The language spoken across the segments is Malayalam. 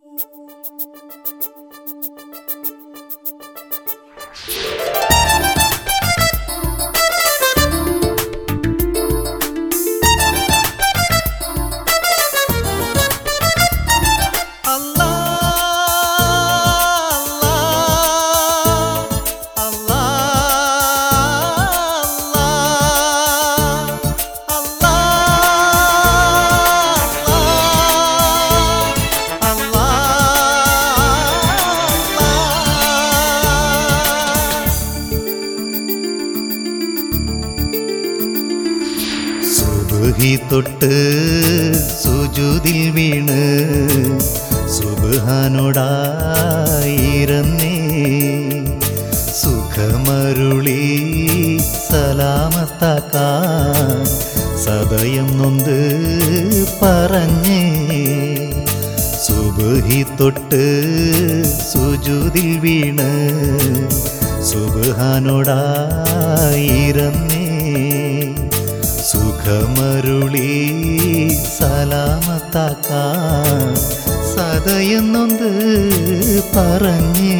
സുബഹി തൊട്ട് സുജുതിൽ വീണ് സുബഹാനോടായിരുന്നേ സുഖമരുളി സലാമത്താക്കാൻ സദയം നൊന്ത് പറഞ്ഞേ സുബഹി തൊട്ട് സുജുതിൽ വീണ് സുബഹാനോടായിരുന്നേ സുഖമരുളി സലാമത്താക്കാൻ സദയെന്നൊന്ന് പറഞ്ഞേ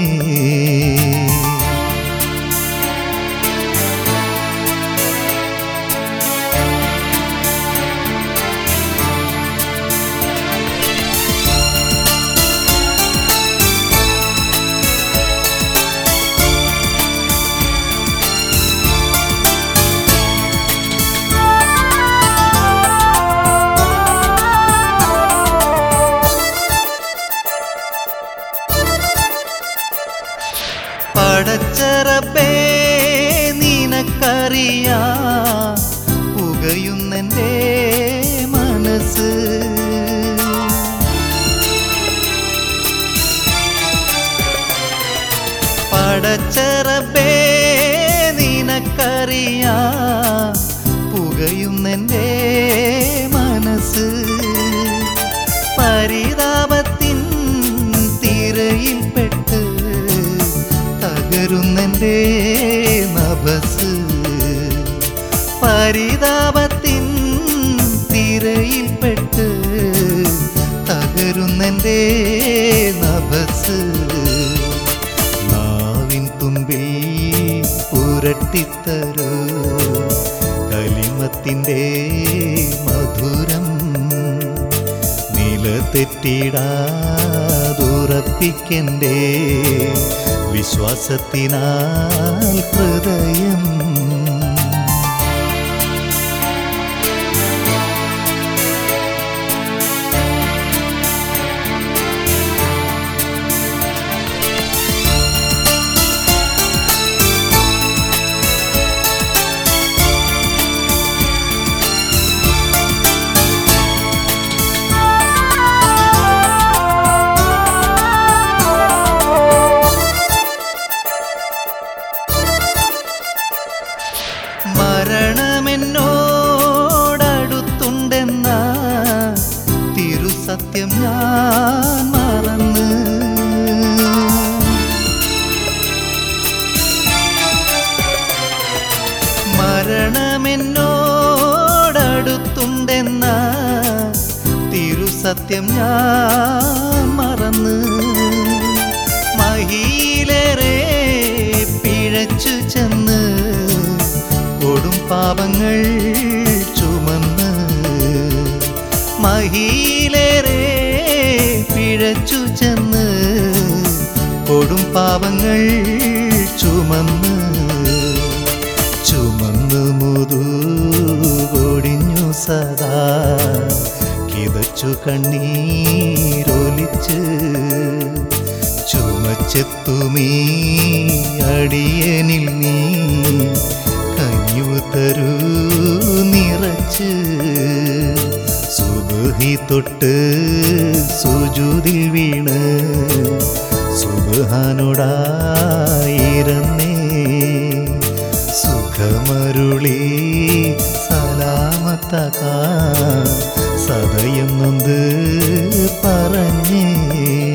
പടച്ചറപ്പേ നിനക്കറിയാ പുകയുന്നെൻ്റെ മനസ്സ് പടച്ചറപ്പേ നിനക്കറിയാ പുകയുന്നെൻ്റെ മനസ്സ് പരിതാപത്തിൻ തിരയിൽപ്പെട്ട് തകരുന്നെൻ്റെ നഭസ് പരിതാപത്തിൻ തിരയിൽപ്പെട്ട് തകരുന്നെൻ്റെ നഭസ് നാവിൻ തുമ്പിൽ പുരട്ടിത്തരൂ കലിമത്തിൻ്റെ മധുരം നിലതെറ്റിടാതുറപ്പിക്കൻ്റെ വിശ്വാസത്തിനാൽ ഹൃദയം മരണമെന്നോടടുത്തുണ്ടെന്ന തിരുസത്യം ഞാൻ മറന്ന് മരണമെന്നോടടുത്തുണ്ടെന്ന തിരുസത്യം ഞാൻ മറന്ന് മഹിയിലേറെ പിഴച്ചു ചെന്ന് കൊടും പാപങ്ങൾ ചുമന്ന് മഹിയിലേറെ പിഴച്ചു ചെന്ന് കൊടും പാപങ്ങൾ ചുമന്ന് ചുമന്ന് മുതുകൊടിഞ്ഞു സദാ കിതച്ചു കണ്ണീരൊലിച്ച് ചുമച്ചെത്തുമീ അടിയനിൽ നീ കനിവ് തരൂ നിറച്ച് സുബഹി തൊട്ട് സുജുതിൽ വീണ് സുബഹാനോടായിരുന്നേ സുഖമരുളി സലാമത്തകാ സദയം നൊന്ത് പറഞ്ഞേ